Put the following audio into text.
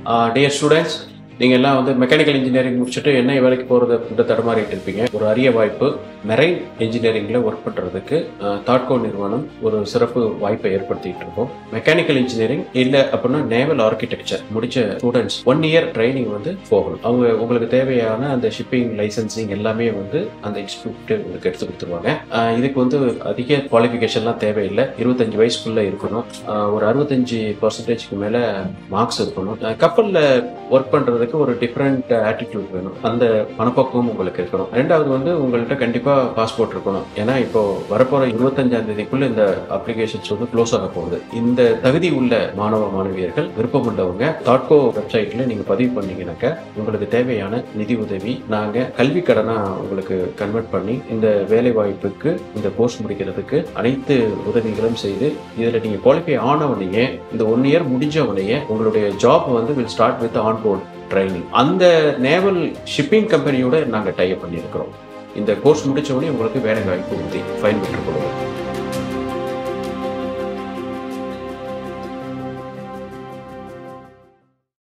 dear students நீங்கள் எல்லாம் வந்து மெக்கானிக்கல் இன்ஜினியரிங் முடிச்சுட்டு என்ன வேலைக்கு போகிறது அப்படின்ற தடுமாறிட்டு இருப்பீங்க ஒரு அரிய வாய்ப்பு மெரைன் இன்ஜினியரிங்கில் ஒர்க் பண்ணுறதுக்கு தாட்கோ நிறுவனம் ஒரு சிறப்பு வாய்ப்பை ஏற்படுத்திட்டு இருக்கோம் மெக்கானிக்கல் இன்ஜினியரிங் இல்லை அப்படின்னா நேவல் ஆர்கிடெக்சர் முடிச்ச ஸ்டூடெண்ட்ஸ் ஒன் இயர் ட்ரைனிங் வந்து போகணும் அவங்க உங்களுக்கு தேவையான அந்த ஷிப்பிங் லைசன்சிங் எல்லாமே வந்து அந்த இன்ஸ்டியூட் உங்களுக்கு எடுத்து கொடுத்துருவாங்க ஆஹ் இதுக்கு வந்து அதிக குவாலிஃபிகேஷன்லாம் தேவையில்லை இருபத்தஞ்சு வயசுக்குள்ளே இருக்கணும் ஆஹ் ஒரு அறுபத்தஞ்சு பர்சன்டேஜ்க்கு மேலே மார்க்ஸ் இருக்கணும் ஆஹ் கப்பல்ல ஒர்க் பண்றதுக்கு ஒரு டிஃப்ரெண்ட் ஆட்டிடியூட் வேணும் அந்த மனப்பக்குவம் உங்களுக்கு இருக்கணும் ரெண்டாவது வந்து உங்கள்கிட்ட கண்டிப்பா பாஸ்போர்ட் இருக்கணும் ஏன்னா இப்போ வரப்போற இருபத்தஞ்சாம் தேதிக்குள்ள இந்த அப்ளிகேஷன்ஸ் வந்து க்ளோஸ் ஆக போகுது இந்த தகுதி உள்ள மாணவ மாணவியர்கள் விருப்பம் உள்ளவங்க தாட்கோ வெப்சைட்ல நீங்க பதிவு பண்ணீங்கன்னாக்க உங்களுக்கு தேவையான நிதி உதவி நாங்க கல்வி கடனா உங்களுக்கு கன்வெர்ட் பண்ணி இந்த வேலை வாய்ப்புக்கு இந்த கோர்ஸ் முடிக்கிறதுக்கு அனைத்து உதவிகளும் செய்து இதுல நீங்க குவாலிஃபை ஆன உடனே இந்த ஒன் இயர் முடிஞ்ச உடனே உங்களுடைய ஜாப் வந்து will start with on board training அந்த நேவல் ஷிப்பிங் கம்பெனியோட நாங்கள் டைப் பண்ணியிருக்கிறோம் இந்த கோர்ஸ் முடிச்ச உடனே உங்களுக்கு வேலை வாய்ப்பு உறுதி ஃபைன் பெற்றுக் கொடுங்க